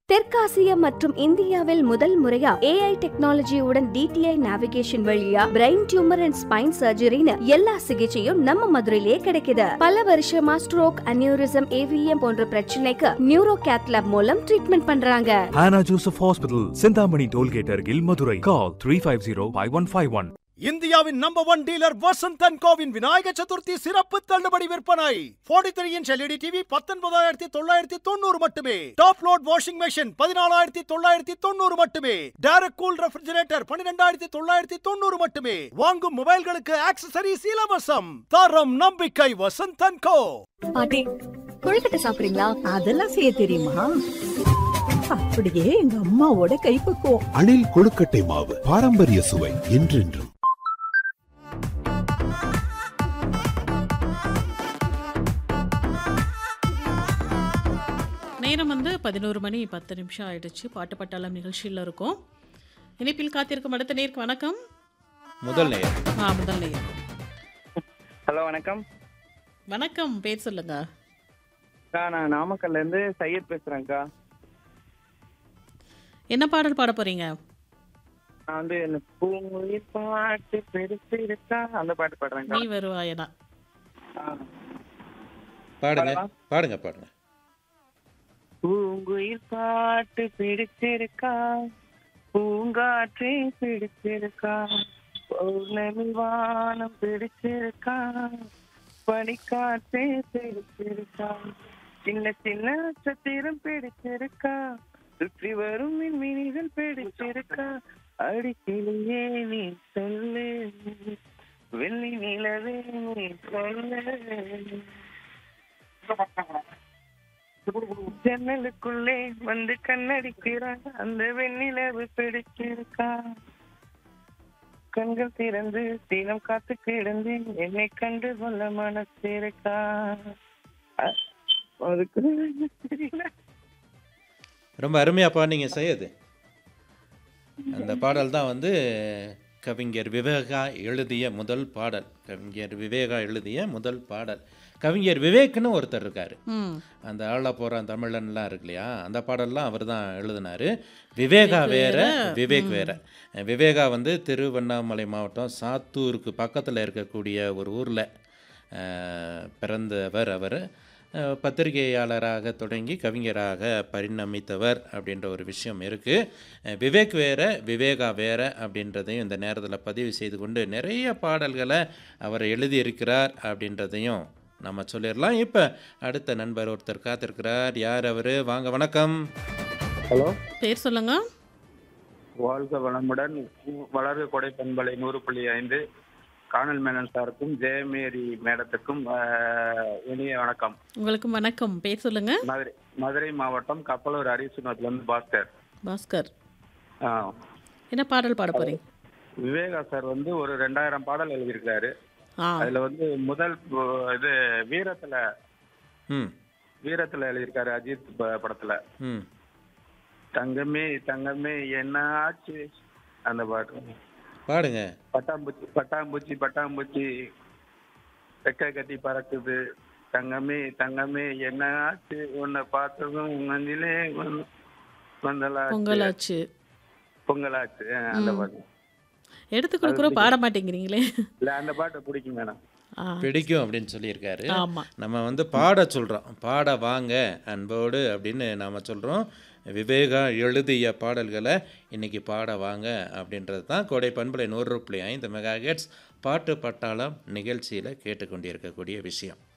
தெற்காசியா மற்றும் இந்தியாவில் முதல் முறையா ஏஐ டெக்னாலஜியுடன் டிடிஐ நேவிகேஷன் வழியா பிரெயின் டியூமர் அண்ட் ஸ்பைன் சர்ஜரின்னு எல்லா சிகிச்சையும் நம்ம மதுரையிலேயே கிடைக்குது பல வருஷமா ஸ்ட்ரோக் அனியூரிசம் ஏவிஎம் போன்ற பிரச்சனைக்கு நியூரோ கேத்லாப் மூலம் ட்ரீட்மெண்ட் பண்றாங்க Hannah Joseph Hospital, Sindhamani Tollgate Argil, Madurai. Call 350-5151. இந்தியாவின் number one dealer Vasanth and கோவின் விநாயக சதுர்த்தி சிறப்பு தள்ளுபடி விற்பனை 43 த்ரீ இன்ச் எல்இடி டிவி பத்தொன்பதாயிரத்தி தொள்ளாயிரத்தி தொண்ணூறு மட்டுமே டாப் லோட் வாஷிங் மெஷின் பதினாலாயிரத்தி தொள்ளாயிரத்தி தொண்ணூறு மட்டுமே டைரக்ட் கூல் ரெஃப்ரிஜரேட்டர் பன்னிரெண்டாயிரத்தி தொள்ளாயிரத்தி தொண்ணூறு மட்டுமே வாங்கும் மொபைல்களுக்கு ஆக்சசரிஸ் இலவசம் தரம் நம்பிக்கை வசந்த் அண்ட் கோ பாட்டி கொழுக்கட்டை சாப்பிடுறீங்களா அதெல்லாம் செய்ய தெரியுமா அப்படியே எங்க அம்மாவோட கைப்பக்குவம் அணில் கொழுக்கட்டை மாவு பாரம்பரிய சுவை என்றென்றும் நேரம் வந்து பதினோரு மணி பத்து நிமிஷம் ஆயிடுச்சு பாட்டு பட்டாளம் நிகழ்ச்சியில் இருக்கும் இணைப்பில் காத்திருக்கும் அடுத்த நேருக்கு வணக்கம் முதல் நேர் ஆ முதல் நேர் ஹலோ வணக்கம் வணக்கம் பேர் சொல்லுங்க அக்கா நான் நாமக்கல்ல இருந்து சையத் பேசுறேன்க்கா என்ன பாடல் பாட போறீங்க நான் வந்து இந்த பூங்குயில் பாட்டு பெருசிருக்கா அந்த பாட்டு நீ பாடுறேன்க்கா வருவாயனா ஆ. பாடுங்க பாடவா? பாடுங்க பாடுங்க பூங்குயில் பாட்டு பிடிச்சிருக்கா பூங்காற்றே பிடிச்சிருக்கா பௌர்ணமி வானம் பிடிச்சிருக்கா பனிக்காற்றே பிடிச்சிருக்கா சின்ன சின்ன நட்சத்திரம் பிடிச்சிருக்கா சுற்றி வரும் மின்மினிகள் பிடிச்சிருக்கா அடிக்கிலேயே நீ சொல்லு வெள்ளி நிலவே நீ சொல்லு ஜன்னலுக்குள்ளே வந்து கண்ணடிக்கிறான் அந்த வெண்ணிலவு பிடிச்சிருக்கா கண்கள் திறந்து தினம் காத்து கிடந்தேன் என்னை கண்டு கொள்ள மனசு இருக்கா அ- அதுக்கு தெரியல ரொம்ப அருமையாக பாடினீங்க சையது அந்த பாடல் தான் வந்து கவிஞர் விவேகா எழுதிய முதல் பாடல் கவிஞர் விவேகா எழுதிய முதல் பாடல் கவிஞர் விவேக்னு ஒருத்தர் இருக்கார் ம் அந்த ஆள போகிறான் தமிழன்லாம் இருக்கு இல்லையா அந்த பாடல்லாம் அவர் தான் எழுதினாரு விவேகா வேற விவேக் வேற விவேகா வந்து திருவண்ணாமலை மாவட்டம் சாத்தூருக்கு பக்கத்தில் இருக்கக்கூடிய ஒரு ஊரில் பிறந்தவர் அவர் அஹ், பத்திரிகையாளராக தொடங்கி கவிஞராக பரிணமித்தவர் அப்படின்ற ஒரு விஷயம் இருக்குது விவேக் வேற விவேகா வேற அப்படின்றதையும் இந்த நேரத்தில் பதிவு செய்து கொண்டு நிறைய பாடல்களை அவர் எழுதியிருக்கிறார் அப்படின்றதையும் நம்ம சொல்லிடலாம் இப்போ அடுத்த நண்பர் ஒருத்தர் காத்திருக்கிறார் யார் அவர் வாங்க வணக்கம் ஹலோ பேர் சொல்லுங்க வாழ்க வளமுடன் வளர்க கொடை பண்பலை நூறு புள்ளி ஐந்து காணல் மேனன் சாருக்கும் ஜெயமேரி மேடத்துக்கும் ஆஹ், இனிய வணக்கம் உங்களுக்கு வணக்கம் பேர் சொல்லுங்க மதுரை மதுரை மாவட்டம் கப்பலூர் அரிசுனத்துலேருந்து பாஸ்கர் பாஸ்கர் ஆ. என்ன பாடல் பாட போறீங்க விவேகா சார் வந்து ஒரு ரெண்டாயிரம் பாடல் எழுதியிருக்காரு ஆ அதுல வந்து முதல் பு- இது வீரத்துல ம் வீரத்துல எழுதியிருக்காரு அஜித் ப- படத்துல ம் தங்கமே தங்கமே என்ன ஆச்சு அந்த பாட்டு பாடுங்க பட்டாம்பூச்சி பட்டாம்பூச்சி பட்டாம்பூச்சி ரெக்கை கட்டி பறக்குது தங்கமே தங்கமே என்ன ஆச்சு உன்னை பார்த்ததும் மண்ணிலே வந்து- வந்தலாச்சு பொங்கலாச்சு பொங்கலாச்சு ஆ, அந்த பாட்டு எடுத்து கொடுக்குறோம் பாட மாட்டேங்கிறீங்களே இல்ல அந்த பாட்டு பிடிக்கும் மேடம் ஆ பிடிக்கும் அப்படின்னு சொல்லியிருக்காரு ஆமா நம்ம வந்து பாட சொல்கிறோம் பாட வாங்க அன்போடு அப்படின்னு நாம் சொல்கிறோம் விவேகா எழுதிய பாடல்களை இன்னைக்கு பாட வாங்க அப்படின்றது தான் கோடை பண்பலை நூறு புள்ளி ஐந்து மெகா பாட்டு பட்டாளம் நிகழ்ச்சியில் கேட்டுக்கொண்டிருக்கக்கூடிய விஷயம்